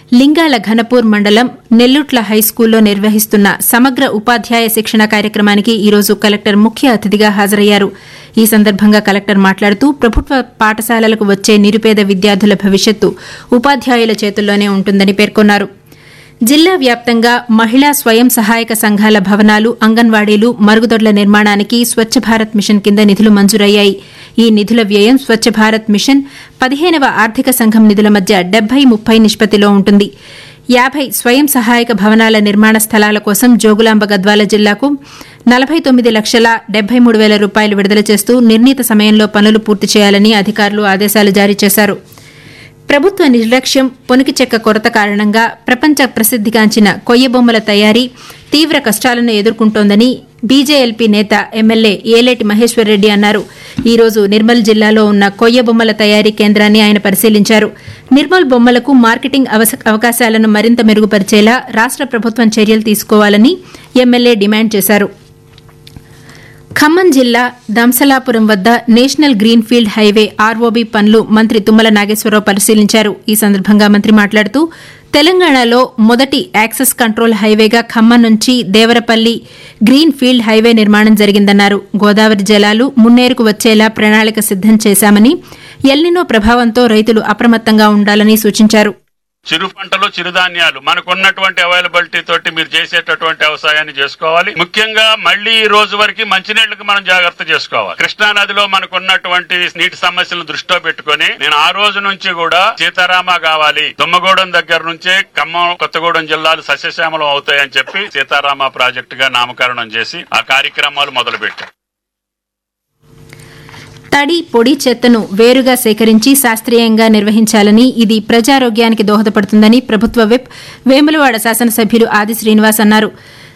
లింగాల ఘనపూర్ మండలం నెల్లుట్ల హైస్కూల్లో నిర్వహిస్తున్న సమగ్ర ఉపాధ్యాయ శిక్షణ కార్యక్రమానికి ఈరోజు కలెక్టర్ ముఖ్య అతిథిగా హాజరయ్యారు ఈ సందర్భంగా కలెక్టర్ మాట్లాడుతూ ప్రభుత్వ పాఠశాలలకు వచ్చే నిరుపేద విద్యార్థుల భవిష్యత్తు ఉపాధ్యాయుల చేతుల్లోనే ఉంటుందని పేర్కొన్నారు జిల్లా వ్యాప్తంగా మహిళా స్వయం సహాయక సంఘాల భవనాలు అంగన్వాడీలు మరుగుదొడ్ల నిర్మాణానికి స్వచ్ఛ భారత్ మిషన్ కింద నిధులు మంజూరయ్యాయి ఈ నిధుల వ్యయం స్వచ్ఛ భారత్ మిషన్ పదిహేనవ ఆర్థిక సంఘం నిధుల మధ్య డెబ్బై ముప్పై నిష్పత్తిలో ఉంటుంది యాభై స్వయం సహాయక భవనాల నిర్మాణ స్థలాల కోసం జోగులాంబ గద్వాల జిల్లాకు నలభై తొమ్మిది లక్షల డెబ్బై మూడు వేల రూపాయలు విడుదల చేస్తూ నిర్ణీత సమయంలో పనులు పూర్తి చేయాలని అధికారులు ఆదేశాలు జారీ చేశారు ప్రభుత్వ నిర్లక్ష్యం పొనికి చెక్క కొరత కారణంగా ప్రపంచ ప్రసిద్దిగాంచిన కొయ్య బొమ్మల తయారీ తీవ్ర కష్టాలను ఎదుర్కొంటోందని బీజేఎల్పీ నేత ఎమ్మెల్యే ఏలేటి మహేశ్వర్రెడ్డి అన్నారు ఈ రోజు నిర్మల్ జిల్లాలో ఉన్న కొయ్య బొమ్మల తయారీ కేంద్రాన్ని ఆయన పరిశీలించారు నిర్మల్ బొమ్మలకు మార్కెటింగ్ అవస- అవకాశాలను మరింత మెరుగుపరిచేలా రాష్ట ప్రభుత్వం చర్యలు తీసుకోవాలని ఎమ్మెల్యే డిమాండ్ చేశారు ఖమ్మం జిల్లా దంసలాపురం వద్ద నేషనల్ గ్రీన్ఫీల్డ్ హైవే ఆర్ఓబీ పనులు మంత్రి తుమ్మల నాగేశ్వరరావు పరిశీలించారు ఈ సందర్భంగా మంత్రి మాట్లాడుతూ తెలంగాణలో మొదటి యాక్సెస్ కంట్రోల్ హైవేగా ఖమ్మం నుంచి దేవరపల్లి గ్రీన్ ఫీల్డ్ హైవే నిర్మాణం జరిగిందన్నారు గోదావరి జలాలు మున్నేరుకు వచ్చేలా ప్రణాళిక సిద్దం చేశామని ఎల్నినో ప్రభావంతో రైతులు అప్రమత్తంగా ఉండాలని సూచించారు చిరు పంటలు చిరుధాన్యాలు మనకున్నటువంటి అవైలబిలిటీ తోటి మీరు చేసేటటువంటి వ్యవసాయాన్ని చేసుకోవాలి ముఖ్యంగా మళ్ళీ ఈ రోజు వరకు మంచినీళ్ళకి మనం జాగ్రత్త చేసుకోవాలి కృష్ణా నదిలో మనకున్నటువంటి నీటి సమస్యలను దృష్టిలో పెట్టుకొని నేను ఆ రోజు నుంచి కూడా సీతారామ కావాలి దుమ్మగూడెం దగ్గర నుంచే ఖమ్మం కొత్తగూడెం జిల్లాలు సస్యశ్యామలం అవుతాయని చెప్పి సీతారామ ప్రాజెక్టు గా నామకరణం చేసి ఆ కార్యక్రమాలు మొదలు పెట్టారు తడి పొడి చెత్తను వేరుగా సేకరించి శాస్త్రీయంగా నిర్వహించాలని ఇది ప్రజారోగ్యానికి దోహదపడుతుందని ప్రభుత్వ విప్ వేములవాడ శాసనసభ్యులు ఆది శ్రీనివాస్ అన్నారు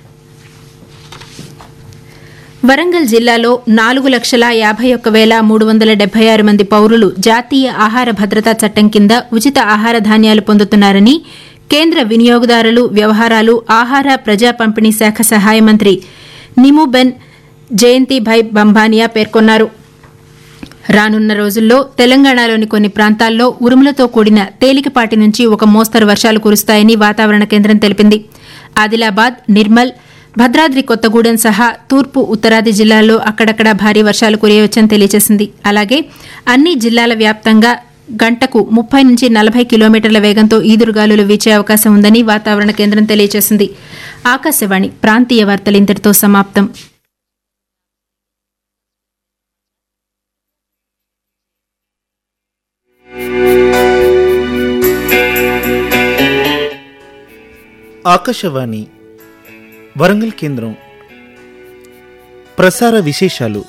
వరంగల్ జిల్లాలో నాలుగు లక్షల యాభై ఒక్క వేల మూడు వందల డెబ్బై ఆరు మంది పౌరులు జాతీయ ఆహార భద్రతా చట్టం కింద ఉచిత ఆహార ధాన్యాలు పొందుతున్నారని కేంద్ర వినియోగదారులు వ్యవహారాలు ఆహార ప్రజా పంపిణీ శాఖ సహాయ మంత్రి నిముబెన్ జయంతిభాయ్ బంబానియా పేర్కొన్నారు రానున్న రోజుల్లో తెలంగాణలోని కొన్ని ప్రాంతాల్లో ఉరుములతో కూడిన తేలికపాటి నుంచి ఒక మోస్తరు వర్షాలు కురుస్తాయని వాతావరణ కేంద్రం తెలిపింది ఆదిలాబాద్ నిర్మల్ భద్రాద్రి కొత్తగూడెం సహా తూర్పు ఉత్తరాది జిల్లాల్లో అక్కడక్కడ భారీ వర్షాలు కురియవచ్చని తెలియజేసింది అలాగే అన్ని జిల్లాల వ్యాప్తంగా గంటకు ముప్పై నుంచి నలభై కిలోమీటర్ల వేగంతో ఈదురుగాలులు వీచే అవకాశం ఉందని వాతావరణ కేంద్రం తెలియజేసింది ఆకాశవాణి ప్రాంతీయ వార్తలు ఇంతటితో సమాప్తం ఆకాశవాణి వరంగల్ కేంద్రం ప్రసార విశేషాలు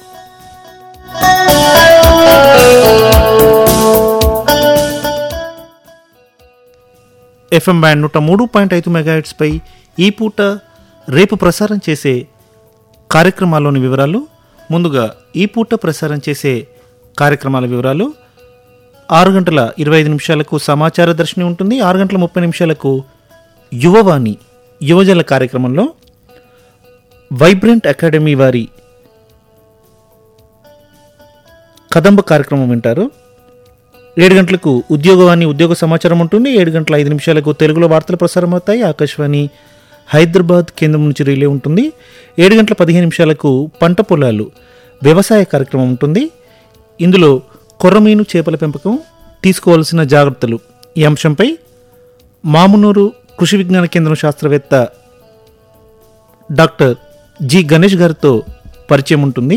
ఎఫ్ఎం బ్యాండ్ నూట మూడు పాయింట్ ఐదు మెగాహెట్స్పై ఈ పూట రేపు ప్రసారం చేసే కార్యక్రమాల్లోని వివరాలు ముందుగా ఈ పూట ప్రసారం చేసే కార్యక్రమాల వివరాలు ఆరు గంటల ఇరవై ఐదు నిమిషాలకు సమాచార దర్శిని ఉంటుంది ఆరు గంటల ముప్పై నిమిషాలకు యువవాణి యువజల కార్యక్రమంలో వైబ్రెంట్ అకాడమీ వారి కదంబ కార్యక్రమం వింటారు ఏడు గంటలకు ఉద్యోగవాణి ఉద్యోగ సమాచారం ఉంటుంది ఏడు గంటల ఐదు నిమిషాలకు తెలుగులో వార్తలు ప్రసారం అవుతాయి ఆకాశవాణి హైదరాబాద్ కేంద్రం నుంచి రిలే ఉంటుంది ఏడు గంటల పదిహేను నిమిషాలకు పంట పొలాలు వ్యవసాయ కార్యక్రమం ఉంటుంది ఇందులో కొర్రమీను చేపల పెంపకం తీసుకోవాల్సిన జాగ్రత్తలు ఈ అంశంపై మామునూరు కృషి విజ్ఞాన కేంద్రం శాస్త్రవేత్త డాక్టర్ జి గణేష్ గారితో పరిచయం ఉంటుంది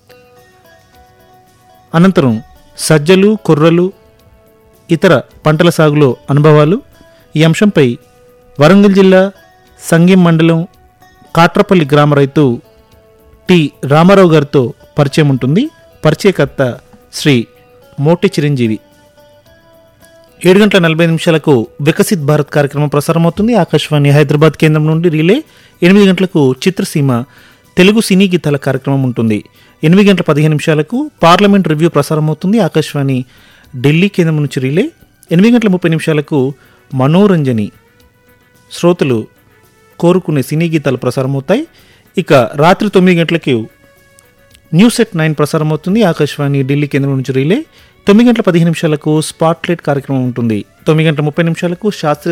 అనంతరం సజ్జలు కొర్రలు ఇతర పంటల సాగులో అనుభవాలు ఈ అంశంపై వరంగల్ జిల్లా సంగెం మండలం కాట్రపల్లి గ్రామ రైతు టి రామారావు గారితో పరిచయం ఉంటుంది పరిచయకర్త శ్రీ మోటి చిరంజీవి ఏడు గంటల నలభై నిమిషాలకు వికసిత్ భారత్ కార్యక్రమం ప్రసారం అవుతుంది ఆకాశవాణి హైదరాబాద్ కేంద్రం నుండి రిలే ఎనిమిది గంటలకు చిత్రసీమ తెలుగు సినీ గీతాల కార్యక్రమం ఉంటుంది ఎనిమిది గంటల పదిహేను నిమిషాలకు పార్లమెంట్ రివ్యూ ప్రసారం అవుతుంది ఆకాశవాణి ఢిల్లీ కేంద్రం నుంచి రిలే ఎనిమిది గంటల ముప్పై నిమిషాలకు మనోరంజని శ్రోతలు కోరుకునే సినీ గీతాలు ప్రసారం అవుతాయి ఇక రాత్రి తొమ్మిది గంటలకు న్యూస్ ఎట్ నైన్ ప్రసారం అవుతుంది ఆకాశవాణి ఢిల్లీ కేంద్రం నుంచి రిలే తొమ్మిది గంటల పదిహేను నిమిషాలకు స్పాట్లైట్ కార్యక్రమం ఉంటుంది తొమ్మిది గంటల ముప్పై నిమిషాలకు శాస్త్రీయ